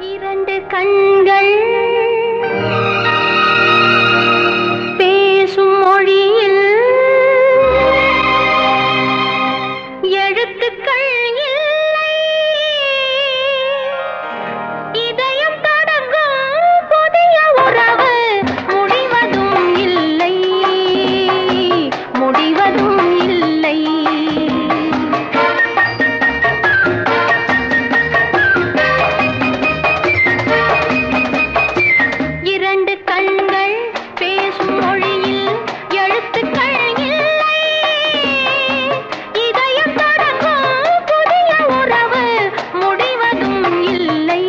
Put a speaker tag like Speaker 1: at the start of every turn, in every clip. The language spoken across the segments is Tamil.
Speaker 1: இரண்டு கண்கள் பேசும் மொழியில் எழுத்துக்கள் இல்லை இதயம் தொடங்கும் புதிய உறவு முடிவதும் இல்லை முடிவதும் இல்லை இரண்டு கண்கள் பேசும் மொழியில் எழுத்துக்கள் இல்லை இதயம் தொடங்கும் புதிய உறவு முடிவதும் இல்லை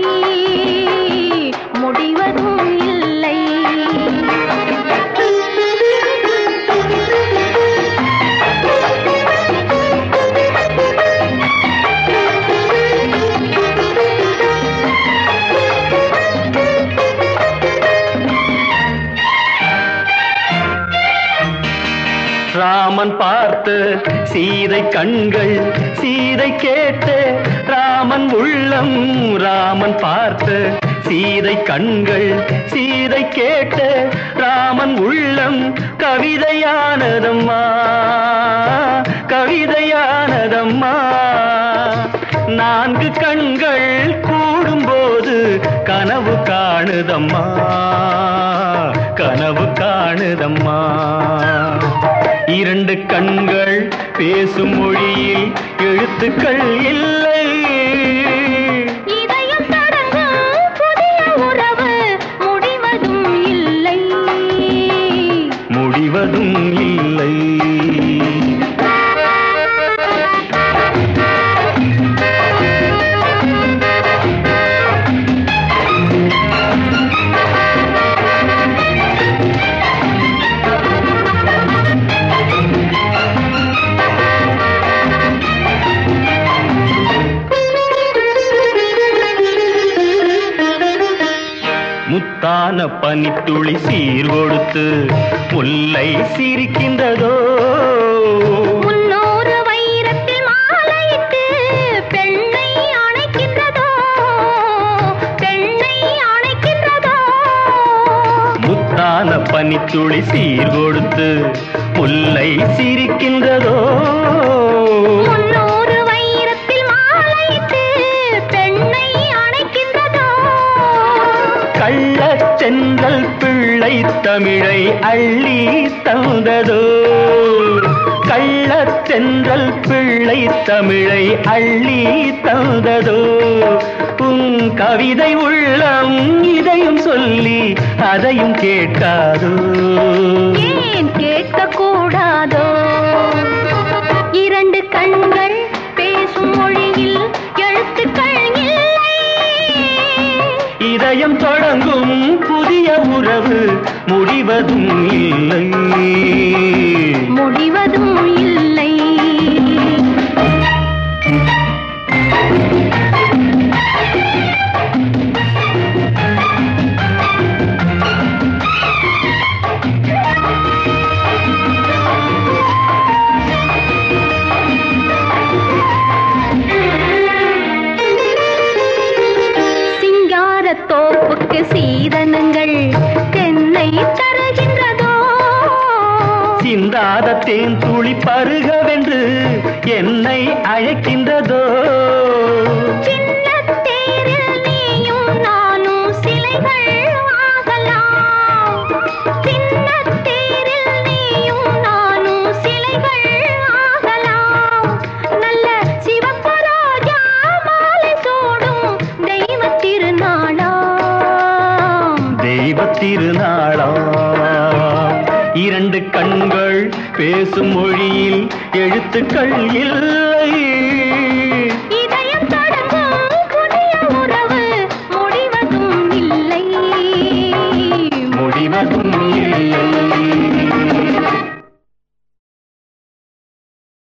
Speaker 1: முடிவதும் இல்லை
Speaker 2: ராமன் பார்த்து சீதை கண்கள் சீதை கேட்டு ராமன் உள்ளம் ராமன் பார்த்து சீதை கண்கள் சீதை கேட்டு ராமன் உள்ளம் கவிதையானதம்மா கவிதையானதம்மா நான்கு கண்கள் கூடும்போது கனவு காணுதம்மா கனவு காணுதம்மா இரண்டு கண்கள் பேசும் மொழியில் எழுத்துக்கள் இல்லை
Speaker 1: இதயம் தொடங்கும் புதிய உறவு முடிவதும் இல்லை
Speaker 2: முடிவதும் இல்லை முத்தான பனித்துளி சீர் கொடுத்து முல்லை சிரிக்கின்றதோ
Speaker 1: முன்னூறு வைரத்தில் மாலையிட்டு பெண்ணை அணைக்கின்றதோ பெண்ணை அணைக்கின்றதோ
Speaker 2: முத்தான பனித்துளி சீர் கொடுத்து முல்லை சிரிக்கின்றதோ
Speaker 1: முன்னூறு வைரத்தில் மாலையிட்டு பெண்ணை அணைக்கின்றதோ
Speaker 2: கள்ளச் சென்றல் பிள்ளை தமிழை அள்ளி தந்ததோ கள்ளச் சென்றல் பிள்ளை தமிழை அள்ளி தந்ததோ உன் கவிதை உள்ளம் இதையும் சொல்லி அதையும் கேட்காதோ
Speaker 1: ஏன் கேட்க கூடாதோ இரண்டு கண்கள் பேசும் மொழியில் எழுத்துக்கள் இல்லை
Speaker 2: இதயம் தொடங்கும் புதிய உறவு முடிவதும் இல்லை
Speaker 1: முடிவதும் இல்லை சிங்காரத் தோப்புக்கு சீதனங்கள் தென்னை தருகின்றதோ
Speaker 2: சிந்தாத தேன் துளி பருகவென்று என்னை அழைக்கின்றதோ
Speaker 1: சின்னத் தேரில் நீயும் நானும் சிலைகள் ஆகலாம் சின்னத் தேரில் நீயும் நானும் சிலைகள் ஆகலாம் நல்ல சிவப்பு ரோஜா மாலை சூடும் தெய்வத் திருநாளாம்
Speaker 2: தெய்வ திருநாளாம் இரண்டு கண்கள் பேசும் மொழியில் எழுத்துக்கள் இல்லை